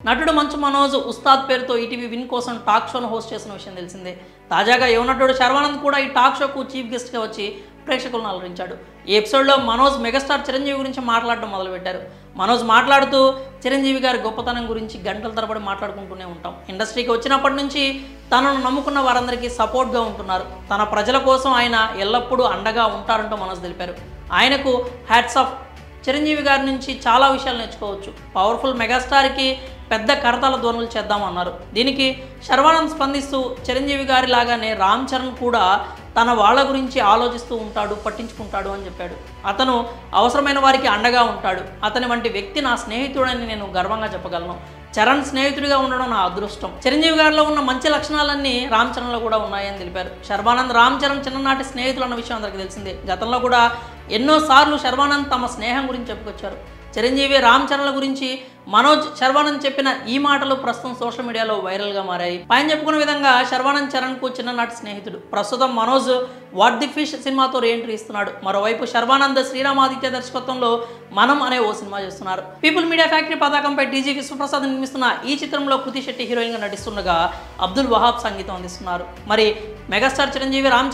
నటుడు మంచు మనోజ్ ఉస్తాద్ పేరుతో ఈటీవీ విన్ కోసం టాక్ షోను హోస్ట్ చేసిన విషయం తెలిసిందే తాజాగా యువ నటుడు శర్వానంద్ కూడా ఈ టాక్ షోకు చీఫ్ గెస్ట్గా వచ్చి ప్రేక్షకులను అలరించాడు ఈ ఎపిసోడ్లో మనోజ్ మెగాస్టార్ చిరంజీవి గురించి మాట్లాడడం మొదలుపెట్టారు మనోజ్ మాట్లాడుతూ చిరంజీవి గారి గొప్పతనం గురించి గంటల తరబడి మాట్లాడుకుంటూనే ఉంటాం ఇండస్ట్రీకి వచ్చినప్పటి నుంచి తనను నమ్ముకున్న వారందరికీ సపోర్ట్గా ఉంటున్నారు తన ప్రజల కోసం ఆయన ఎల్లప్పుడూ అండగా ఉంటారంటూ మనోజ్ తెలిపారు ఆయనకు హ్యాట్స్ ఆఫ్ చిరంజీవి గారి నుంచి చాలా విషయాలు నేర్చుకోవచ్చు పవర్ఫుల్ మెగాస్టార్కి పెద్ద కరతాల ధ్వనులు చేద్దామన్నారు దీనికి శర్వానంద్ స్పందిస్తూ చిరంజీవి గారి లాగానే రామ్ చరణ్ కూడా తన వాళ్ళ గురించి ఆలోచిస్తూ ఉంటాడు పట్టించుకుంటాడు అని చెప్పాడు అతను అవసరమైన వారికి అండగా ఉంటాడు అతని వంటి వ్యక్తి నా స్నేహితుడని నేను గర్వంగా చెప్పగలను చరణ్ స్నేహితుడిగా ఉండడం నా అదృష్టం చిరంజీవి గారిలో ఉన్న మంచి లక్షణాలన్నీ రామ్ చరణ్లో కూడా ఉన్నాయని తెలిపారు శర్వానంద్ రామ్ చరణ్ చిన్ననాటి స్నేహితులు అన్న విషయం అందరికీ తెలిసిందే గతంలో కూడా ఎన్నోసార్లు శర్వానంద్ తమ స్నేహం గురించి చెప్పుకొచ్చారు చిరంజీవి రామ్ చరణ్ల గురించి మనోజ్ శర్వానంద్ చెప్పిన ఈ మాటలు ప్రస్తుతం సోషల్ మీడియాలో వైరల్గా మారాయి పైన చెప్పుకున్న విధంగా శర్వానంద్ చరణ్కు చిన్ననాటి స్నేహితుడు ప్రస్తుతం మనోజ్ వాట్ ది ఫిష్ సినిమాతో రీఎంట్రీ ఇస్తున్నాడు మరోవైపు శర్వానంద్ శ్రీరామాదిత్య దర్శకత్వంలో మనం అనే ఓ సినిమా చేస్తున్నారు పీపుల్ మీడియా ఫ్యాక్టరీ పతాకంపై టీజీ విశ్వప్రసాద్ నిర్మిస్తున్న ఈ చిత్రంలో కృతి శెట్టి హీరోయిన్గా నటిస్తుండగా అబ్దుల్ వహాబ్ సంగీతం అందిస్తున్నారు మరి మెగాస్టార్ చిరంజీవి రామ్